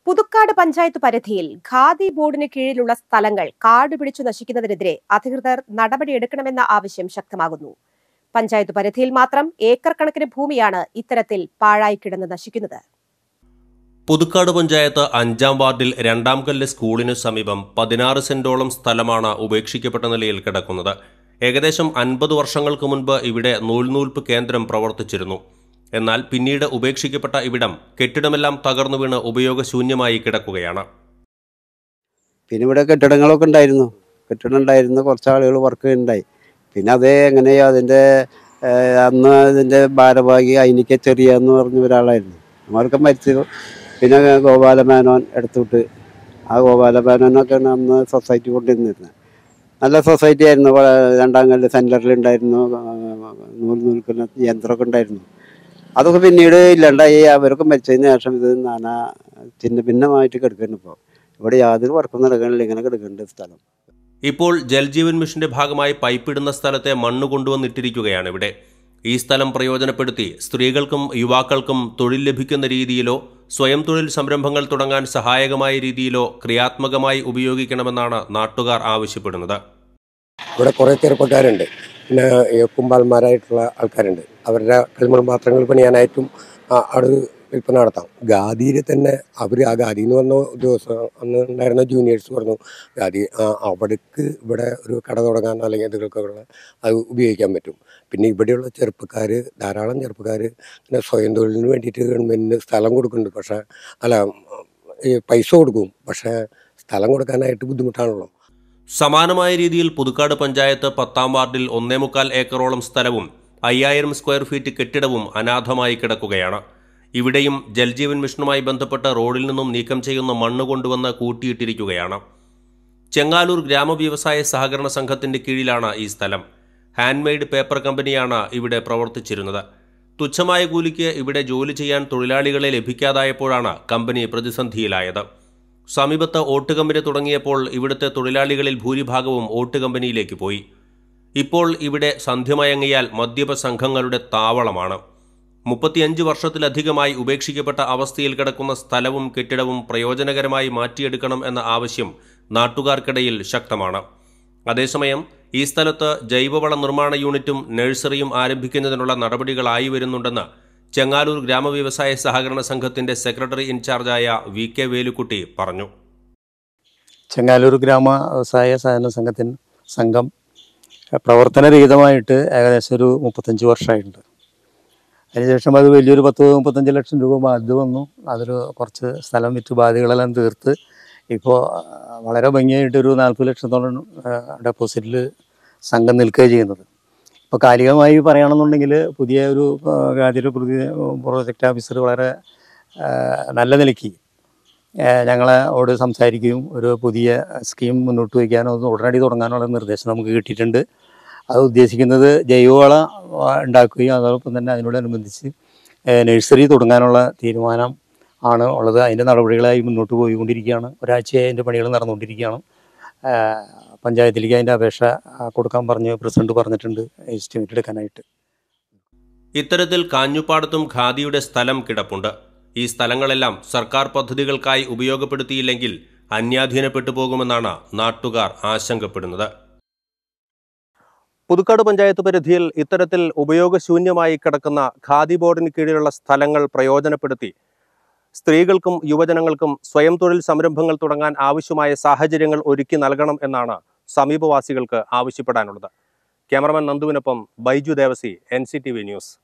പുതുക്കാട് പഞ്ചായത്ത് പരിധിയിൽ ഖാദി ബോർഡിന് കീഴിലുള്ള സ്ഥലങ്ങൾ കാട് പിടിച്ചു നശിക്കുന്നതിനെതിരെ അധികൃതർ നടപടിയെടുക്കണമെന്ന ആവശ്യം ശക്തമാകുന്നു പഞ്ചായത്ത് പരിധിയിൽ മാത്രം ഏക്കർ കണക്കിന് ഭൂമിയാണ് ഇത്തരത്തിൽ പാഴായി കിടന്ന് നശിക്കുന്നത് പുതുക്കാട് പഞ്ചായത്ത് അഞ്ചാം വാർഡിൽ രണ്ടാം കല്ല് സ്കൂളിനു സമീപം പതിനാറ് സെന്റോളം സ്ഥലമാണ് ഉപേക്ഷിക്കപ്പെട്ട നിലയിൽ കിടക്കുന്നത് ഏകദേശം അൻപത് വർഷങ്ങൾക്ക് മുൻപ് ഇവിടെ നൂൽനൂൽപ്പ് കേന്ദ്രം പ്രവർത്തിച്ചിരുന്നു എന്നാൽ പിന്നീട് ഉപേക്ഷിക്കപ്പെട്ട ഇവിടം കെട്ടിടമെല്ലാം തകർന്നു വീണ് ഉപയോഗശൂന്യമായി കിടക്കുകയാണ് പിന്നെ ഇവിടെ കെട്ടിടങ്ങളൊക്കെ ഉണ്ടായിരുന്നു കെട്ടിടം ഉണ്ടായിരുന്നു കുറച്ച് ആളുകൾ വർക്ക് ഉണ്ടായി പിന്നെ അത് എങ്ങനെയോ അതിൻ്റെ ഏഹ്, അന്ന് അതിൻ്റെ ഭാരവാഹി അയിനിക്ക ചെറിയ എന്ന് പറഞ്ഞ ഒരാളായിരുന്നു അവർക്ക് മരിച്ചു പിന്നെ ഗോപാലമേനോൻ എടുത്തുവിട്ട് ആ ഗോപാലമേനോനൊക്കെയാണ് അന്ന് സൊസൈറ്റി കൊണ്ടുവന്നിരുന്നത് നല്ല സൊസൈറ്റി ആയിരുന്നു വ- രണ്ടാം കല്ല് സെൻറ്ററിൽ ഉണ്ടായിരുന്നു നൂൽ നൂൽക്കുന്ന യന്ത്രമൊക്കെ ഉണ്ടായിരുന്നു അതൊക്കെ പിന്നീട് ഇല്ലാണ്ടായി അവരൊക്കെ മരിച്ചതിന് ശേഷം ഇത് നാനാ ചിന്ന ഭിന്നമായിട്ട് കിടക്കുന്നു ഇപ്പോൾ ഇവിടെ യാതൊരു വർക്കും നടക്കണില്ല ഇങ്ങനെ കിടക്കുന്നുണ്ട് സ്ഥലം ഇപ്പോൾ ജൽജീവൻ മിഷന്റെ ഭാഗമായി പൈപ്പിടുന്ന സ്ഥലത്തെ മണ്ണ് കൊണ്ടുവന്നിട്ടിരിക്കുകയാണ് ഇവിടെ ഈ സ്ഥലം പ്രയോജനപ്പെടുത്തി സ്ത്രീകൾക്കും യുവാക്കൾക്കും തൊഴിൽ ലഭിക്കുന്ന രീതിയിലോ സ്വയം തൊഴിൽ സംരംഭങ്ങൾ തുടങ്ങാൻ സഹായകമായ രീതിയിലോ ക്രിയാത്മകമായി ഉപയോഗിക്കണമെന്നാണ് നാട്ടുകാർ ആവശ്യപ്പെടുന്നത് ഇവിടെ കുറേ ചെറുപ്പക്കാരുണ്ട് പിന്നെ ഈ കുമ്പാൽമാരായിട്ടുള്ള ആൾക്കാരുണ്ട് അവരുടെ കളിമൺ പാത്രങ്ങൾ പണിയാനായിട്ടും ആ, അവിടെ വിൽപ്പന നടത്താം ഗാദിയിൽ തന്നെ അവർ ആ ഗാദി എന്ന് പറഞ്ഞ ദിവസം അന്ന് ഉണ്ടായിരുന്ന ജൂനിയേഴ്സ് പറഞ്ഞു ഗാദി ആ, അവിടേക്ക് ഇവിടെ ഒരു കട തുടങ്ങാൻ അല്ലെങ്കിൽ എന്തെങ്കിലുമൊക്കെ അത് ഉപയോഗിക്കാൻ പറ്റും പിന്നെ ഇവിടെയുള്ള ചെറുപ്പക്കാർ ധാരാളം ചെറുപ്പക്കാർ പിന്നെ സ്വയം തൊഴിലിന് വേണ്ടിയിട്ട് ഗവൺമെൻറ്റിന് സ്ഥലം കൊടുക്കുന്നുണ്ട് പക്ഷേ അല്ല ഈ പൈസ കൊടുക്കും പക്ഷേ സ്ഥലം കൊടുക്കാനായിട്ട് ബുദ്ധിമുട്ടാണല്ലോ സമാനമായ രീതിയിൽ പുതുക്കാട് പഞ്ചായത്ത് പത്താം വാർഡിൽ ഒന്നേമുക്കാൽ ഏക്കറോളം സ്ഥലവും അയ്യായിരം സ്ക്വയർ ഫീറ്റ് കെട്ടിടവും അനാഥമായി കിടക്കുകയാണ് ഇവിടെയും ജൽജീവൻ മിഷനുമായി ബന്ധപ്പെട്ട റോഡിൽ നിന്നും നീക്കം ചെയ്യുന്ന മണ്ണ് കൊണ്ടുവന്ന് കൂട്ടിയിട്ടിരിക്കുകയാണ് ചെങ്ങാലൂർ ഗ്രാമവ്യവസായ സഹകരണ സംഘത്തിന്റെ കീഴിലാണ് ഈ സ്ഥലം ഹാൻഡ്മെയ്ഡ് പേപ്പർ കമ്പനിയാണ് ഇവിടെ പ്രവർത്തിച്ചിരുന്നത് തുച്ഛമായ കൂലിക്ക് ഇവിടെ ജോലി ചെയ്യാൻ തൊഴിലാളികളെ ലഭിക്കാതായപ്പോഴാണ് കമ്പനി പ്രതിസന്ധിയിലായത് സമീപത്ത് ഓട്ട് കമ്പനി തുടങ്ങിയപ്പോൾ ഇവിടുത്തെ തൊഴിലാളികളിൽ ഭൂരിഭാഗവും ഓട്ട് കമ്പനിയിലേക്ക് പോയി ഇപ്പോൾ ഇവിടെ സന്ധ്യമയങ്ങിയാൽ മദ്യപ സംഘങ്ങളുടെ താവളമാണ് മുപ്പത്തിയഞ്ച് വർഷത്തിലധികമായി ഉപേക്ഷിക്കപ്പെട്ട അവസ്ഥയിൽ കിടക്കുന്ന സ്ഥലവും കെട്ടിടവും പ്രയോജനകരമായി മാറ്റിയെടുക്കണം എന്ന ആവശ്യം നാട്ടുകാർക്കിടയിൽ ശക്തമാണ് അതേസമയം ഈ സ്ഥലത്ത് ജൈവവള നിർമ്മാണ യൂണിറ്റും നഴ്സറിയും ആരംഭിക്കുന്നതിനുള്ള നടപടികളായി വരുന്നുണ്ടെന്ന് ചെങ്ങാലൂർ ഗ്രാമവ്യവസായ സഹകരണ സംഘത്തിന്റെ സെക്രട്ടറി ഇൻചാർജായ വി കെ വേലുക്കുട്ടി പറഞ്ഞു ചെങ്ങാലൂർ ഗ്രാമ വ്യവസായ സഹകരണ സംഘത്തിന് സംഘം പ്രവർത്തനരഹിതമായിട്ട് ഏകദേശം ഒരു മുപ്പത്തഞ്ച് വർഷമായിട്ടുണ്ട് അതിനുശേഷം അത് വലിയൊരു പത്ത് മുപ്പത്തഞ്ച് ലക്ഷം രൂപ ബാധ്യത വന്നു അതൊരു കുറച്ച് സ്ഥലം വിറ്റ് ബാധ്യതകളെല്ലാം തീർത്ത് ഇപ്പോൾ വളരെ ഭംഗിയായിട്ട് ഒരു നാൽപ്പത് ലക്ഷത്തോളം ഡെപ്പോസിറ്റിൽ സംഘം നിൽക്കുകയാണ് ചെയ്യുന്നത് ഇപ്പോൾ കാലികമായി പറയുകയാണെന്നുണ്ടെങ്കിൽ പുതിയ ഒരു ആ, ആദ്യ പുതിയ പ്രോജക്റ്റ് ഓഫീസർ വളരെ ആ, നല്ല നിലയ്ക്ക് ഏഹ് ഞങ്ങളോട് സംസാരിക്കുകയും ഒരു പുതിയ സ്കീം മുന്നോട്ട് വയ്ക്കാനോ ഒന്ന് ഉടനടി തുടങ്ങാനുള്ള നിർദ്ദേശം നമുക്ക് കിട്ടിയിട്ടുണ്ട് അത് ഉദ്ദേശിക്കുന്നത് ജൈവവള ആ, ഉണ്ടാക്കുകയും അതോടൊപ്പം തന്നെ അതിനോടനുബന്ധിച്ച് ഏഹ് നഴ്സറി തുടങ്ങാനുള്ള തീരുമാനം ആണ് ഉള്ളത് അതിൻ്റെ നടപടികളായി മുന്നോട്ട് പോയിക്കൊണ്ടിരിക്കുകയാണ് ഒരാഴ്ചയായി അതിൻ്റെ പണികൾ നടന്നുകൊണ്ടിരിക്കുകയാണ് ഏഹ് പഞ്ചായത്തിലേക്ക് അതിൻ്റെ അപേക്ഷ ആ, കൊടുക്കാൻ പറഞ്ഞ് പ്രസിഡന്റ് പറഞ്ഞിട്ടുണ്ട് എസ്റ്റിമേറ്റ് എടുക്കാനായിട്ട് ഇത്തരത്തിൽ കാഞ്ഞുപാടത്തും ഖാദിയുടെ സ്ഥലം കിടപ്പുണ്ട് ഈ സ്ഥലങ്ങളെല്ലാം സർക്കാർ പദ്ധതികൾക്കായി ഉപയോഗപ്പെടുത്തിയില്ലെങ്കിൽ അന്യാധീനപ്പെട്ടു പോകുമെന്നാണ് നാട്ടുകാർ ആശങ്കപ്പെടുന്നത് പുതുക്കാട് പഞ്ചായത്ത് പരിധിയിൽ ഇത്തരത്തിൽ ഉപയോഗശൂന്യമായി കിടക്കുന്ന ഖാദി ബോർഡിന് കീഴിലുള്ള സ്ഥലങ്ങൾ പ്രയോജനപ്പെടുത്തി സ്ത്രീകൾക്കും യുവജനങ്ങൾക്കും സ്വയം തൊഴിൽ സംരംഭങ്ങൾ തുടങ്ങാൻ ആവശ്യമായ സാഹചര്യങ്ങൾ ഒരുക്കി നൽകണം എന്നാണ് സമീപവാസികൾക്ക് ആവശ്യപ്പെടാനുള്ളത് ക്യാമറമാൻ നന്ദുവിനൊപ്പം ബൈജു ദേവസി എൻ ന്യൂസ്